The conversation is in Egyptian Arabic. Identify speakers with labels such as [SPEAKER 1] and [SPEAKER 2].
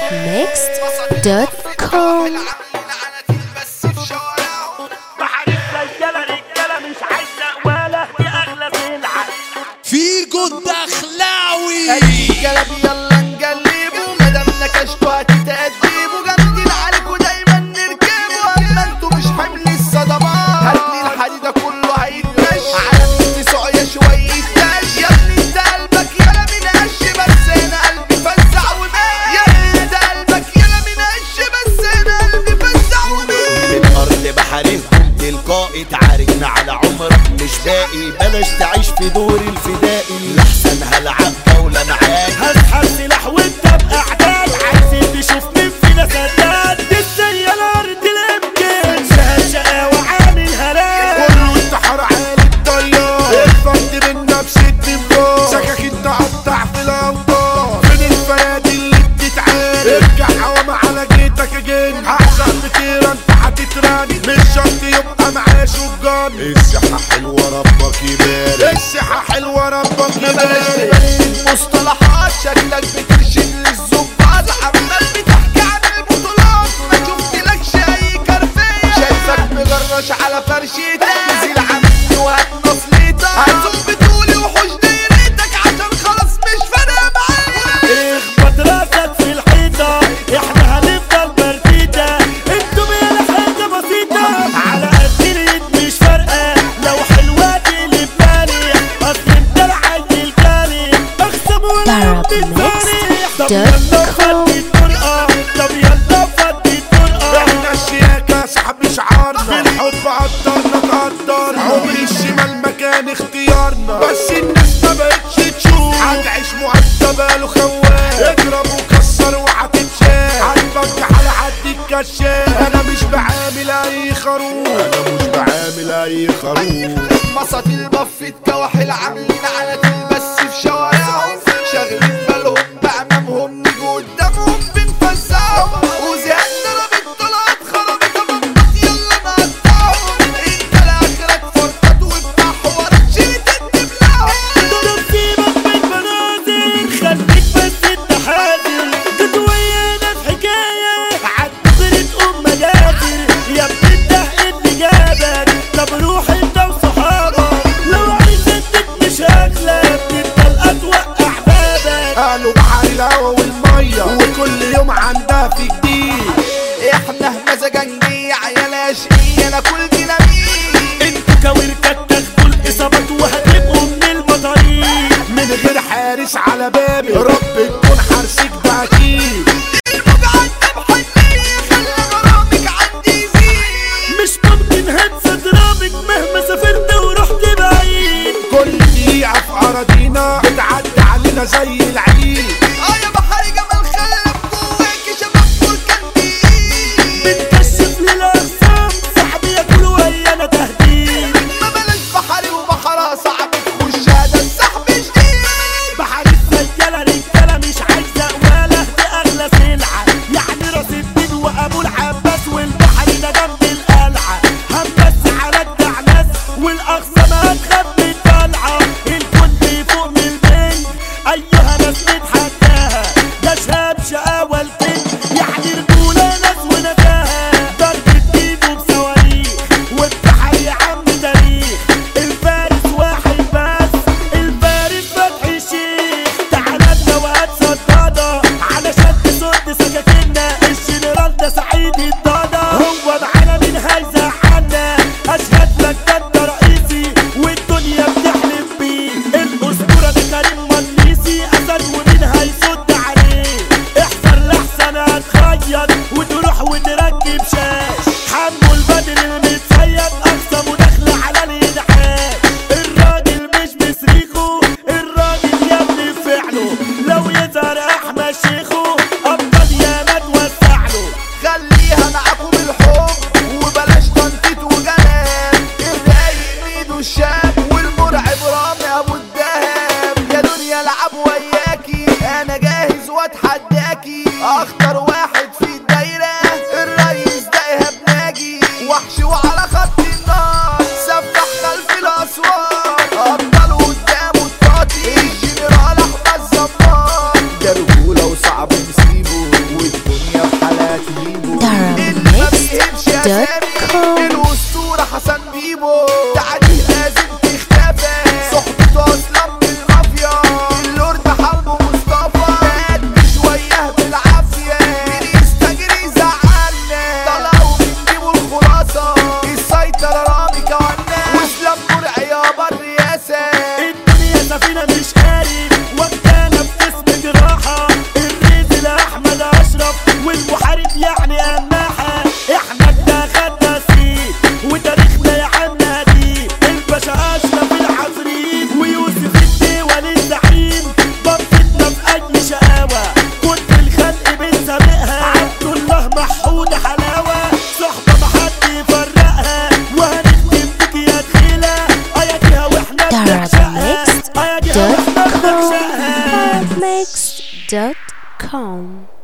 [SPEAKER 1] arabmixed.com
[SPEAKER 2] بحر السجالة رجالة مش عايزة ولا دي أغلى سلعة
[SPEAKER 3] فيجو الدخلاوي
[SPEAKER 4] قلب يلا نقلبه مادام نكشتوا هتتأدبوا جامدين عليكوا دايما نركبوا اما انتوا مش حمل الصدمات هاتلي الحديدة كله هيتمشى على مين تسوق يا شوية تاش يا ابني انت قلبك يلا من قش بس انا قلبي فزع ومات يا ابني انت قلبك يلا من قش بس انا قلبي فزع ومات
[SPEAKER 5] من ارض بحرين تلقائي تعاركنا على عمرك مش باقي بلاش تعيش في دور الفدائي لحسن هلعب جولة معاك
[SPEAKER 2] هسحب سلاح وانت بأعداد عايزين تشوف مين فينا سداد دي السيالة أرض الإمكان شهر شقاوة عامل هلاك
[SPEAKER 6] كله انتحار عالي الطيار الفرد منا بست بجار سكاكين تقطع في الاوتار فين الفنادق اللي بتتعارك ارجع حوامة على جيتك اجن هحزق بطيرة انت هتترن مش شرط يبقى معاه شجان الصحة حلوة ربك يبارك الصحة حلوة ربك
[SPEAKER 4] بلاش
[SPEAKER 6] يبارك
[SPEAKER 4] تبين مصطلحات شكلك بترشد للظباط عمال بتحكي عن البطولات ما شفتلكش اي كرفية شايفك مجرش على فرشتك نزيل عني وهات نصليتك هتزوم بتقولي وحوش دايرتك عشان خلاص مش فارقة معايا
[SPEAKER 2] اخبط راسك في الحيطة احنا هنفضل برديدة انتوا بينا حاجة بسيطة على قد اليد مش فارقة لو حلوة تقلب بالي اصل انت العيل الجاني اخصم ولا طب يلا فدي الطرقة طب يلا فدي الطرقة
[SPEAKER 6] احنا الشياكة صاحب شعارنا في الحب قدرنا قدرنا عمر الشمال مكان اختيارنا بس الناس ما بقتش تشوف هتعيش مؤدبة له خوان اضرب وكسر وهتتشال هتفك على حد الكشاف انا مش بعامل اي خروف انا مش بعامل اي خروف
[SPEAKER 4] مصات البف كواحل عاملين على بس في شوارعهم شاغلين بالهم بأمامهم نيجي قدامهم بنفزعهم وزهقنا انا بالطلعات خربت بمبط يلا نقطعهم انت لاخرك فرطات وبتاع حوارات شريط تبلعهم
[SPEAKER 2] دول سيبك من المنازل خليك بس انت حاضر جد ويانا في حكاية عالدغري تقوم مجادر يا ابني انت اللي جابك طب روح انت وصحابك لو عايز اديك شكلك تفضل اتوقع بابك
[SPEAKER 6] قالوا بحر الهوا والمية وكل يوم عندها في جديد
[SPEAKER 4] احنا مزاجنجية عيال اشقية انا كل ديناميت
[SPEAKER 2] انتوا كويركات تاخدوا الاصابات وهتبقوا من المطاريد
[SPEAKER 6] من غير حارس على بابي رب تكون حارسك ده اكيد
[SPEAKER 4] الموجة عندها بحنية خلي غرامك عندي يزيد
[SPEAKER 2] مش ممكن هنسى ضرابك مهما سافرت ورحت بعيد
[SPEAKER 6] كل دقيقة في أراضينا بتعدي علينا زي العيد
[SPEAKER 4] اه يا بحر جمال خلف جواكي شباب بركان بيه
[SPEAKER 2] بنكشف للأقسام صاحبي ياكل ويانا تهديد
[SPEAKER 4] ما بلاش بحري وبحرها صعب تخش هذا السحب جديد
[SPEAKER 2] بحر السجالة رجالة مش عايزة ولا دي أغلى سلعة يعني راس الدين وأبو العباس والبحر ده جنب القلعة همس على الدعناس والأقسام هتخاف من الطلعة الكل فوق من البنج أيها ناس متحداها ده شاب شقاوة الكنج يعني رجولة ناس ونفاها ضرب ايده بصواريخ والبحر يا عم تاريخ الفارس واحد بس الفارس فتحي الشيخ تعالى لنا وهات صدادة علشان تصد سكاكينا الجنرال ده سعيد الضادة هو معانا مين هيزعلنا اشهد لك ده انت رئيسي والدنيا بتحلم بيه الاسطورة ده كريم مجلسي اسد ومين هيصد عليه احذر لحسن هتخيط وتروح وتركب شاش حمو البدر المتسيد اقسم وداخل على الانعاش الراجل مش بصريخه الراجل يا ابني فعله لو يظهر احمد شيخه افضل يا ما توسع له
[SPEAKER 4] خليها معاكم الحب وبلاش تنطيط وجمال الرايق ميدو الشاب والمرعب رامي ابو الدهب يا دنيا العب وياكي انا جاهز واتحداكي اخطر واحد في الدايره الريس ده ايهاب ناجي وحش وعلى خط النار سفح خلف الاسوار ابطال قدامه الطاطي الجنرال احمد زمار ده رجوله وصعب نسيبه اسامي الاسطوره حسن بيبو تعدي لازم تختفى صحبته اصلا من المافيا اللورد حرب مصطفى قد شويه بالعافيه مين يستجري زعلنا طلعوا من جيبوا الخلاصه السيطره رامي كوانا واسلام مرعي يابا الرئاسه
[SPEAKER 2] الدنيا سفينة مش قايل وقتنا باسم جراحة الريز لأحمد أشرف والمحارب يعني أماحة احنا اتخدنا سيد وتاريخنا يا عم قديم الباشا أشرف العفريت ويوسف الدول الزعيم ضبطتنا في أي شقاوة كنت الخلق بنسابقها عبد الله محمود حلاوة صحبة محد يفرقها وهنختم بك يا تخيلة أياديها واحنا بنعشقها أياديها واحنا بنعشقها
[SPEAKER 1] Mix.com